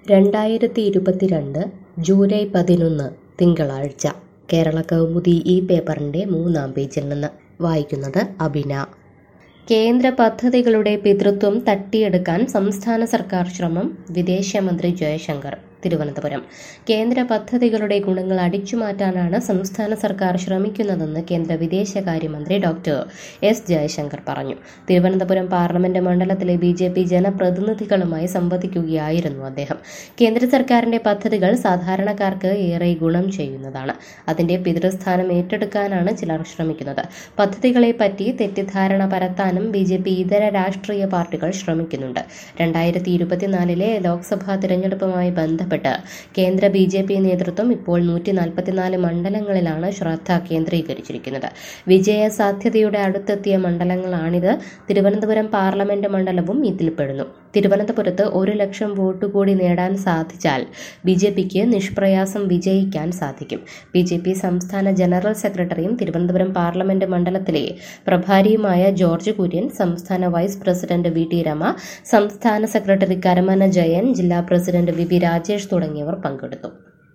രണ്ടായിരത്തി ഇരുപത്തിരണ്ട് ജൂലൈ പതിനൊന്ന് തിങ്കളാഴ്ച കേരള കൗമുദി ഈ പേപ്പറിൻ്റെ മൂന്നാം പേജിൽ നിന്ന് വായിക്കുന്നത് അബിന കേന്ദ്ര പദ്ധതികളുടെ പിതൃത്വം തട്ടിയെടുക്കാൻ സംസ്ഥാന സർക്കാർ ശ്രമം വിദേശമന്ത്രി ജയശങ്കർ തിരുവനന്തപുരം കേന്ദ്ര പദ്ധതികളുടെ ഗുണങ്ങൾ അടിച്ചുമാറ്റാനാണ് സംസ്ഥാന സർക്കാർ ശ്രമിക്കുന്നതെന്ന് കേന്ദ്ര വിദേശകാര്യമന്ത്രി ഡോക്ടർ എസ് ജയശങ്കർ പറഞ്ഞു തിരുവനന്തപുരം പാർലമെന്റ് മണ്ഡലത്തിലെ ബി ജെ പി ജനപ്രതിനിധികളുമായി സംവദിക്കുകയായിരുന്നു അദ്ദേഹം കേന്ദ്ര സർക്കാരിന്റെ പദ്ധതികൾ സാധാരണക്കാർക്ക് ഏറെ ഗുണം ചെയ്യുന്നതാണ് അതിന്റെ പിതൃസ്ഥാനം ഏറ്റെടുക്കാനാണ് ചിലർ ശ്രമിക്കുന്നത് പദ്ധതികളെ പറ്റി തെറ്റിദ്ധാരണ പരത്താനും ബി ജെ പി ഇതര രാഷ്ട്രീയ പാർട്ടികൾ ശ്രമിക്കുന്നുണ്ട് രണ്ടായിരത്തി ഇരുപത്തിനാലിലെ ലോക്സഭാ തിരഞ്ഞെടുപ്പുമായി ബന്ധപ്പെട്ട് കേന്ദ്ര ബി ജെ പി നേതൃത്വം ഇപ്പോൾ നൂറ്റി നാൽപ്പത്തിനാല് മണ്ഡലങ്ങളിലാണ് ശ്രദ്ധ കേന്ദ്രീകരിച്ചിരിക്കുന്നത് വിജയ സാധ്യതയുടെ അടുത്തെത്തിയ മണ്ഡലങ്ങളാണിത് തിരുവനന്തപുരം പാർലമെന്റ് മണ്ഡലവും ഇതിൽപ്പെടുന്നു തിരുവനന്തപുരത്ത് ഒരു ലക്ഷം വോട്ട് കൂടി നേടാൻ സാധിച്ചാൽ ബി ജെ പിക്ക് നിഷ്പ്രയാസം വിജയിക്കാൻ സാധിക്കും ബി ജെ പി സംസ്ഥാന ജനറൽ സെക്രട്ടറിയും തിരുവനന്തപുരം പാർലമെന്റ് മണ്ഡലത്തിലെ പ്രഭാരിയുമായ ജോർജ് കുര്യൻ സംസ്ഥാന vice president V T Rama സംസ്ഥാന സെക്രട്ടറി കരമന ജയൻ ജില്ലാ പ്രസിഡന്റ് വി പി രാജേഷ് തുടങ്ങിയവർ പങ്കെടുത്തു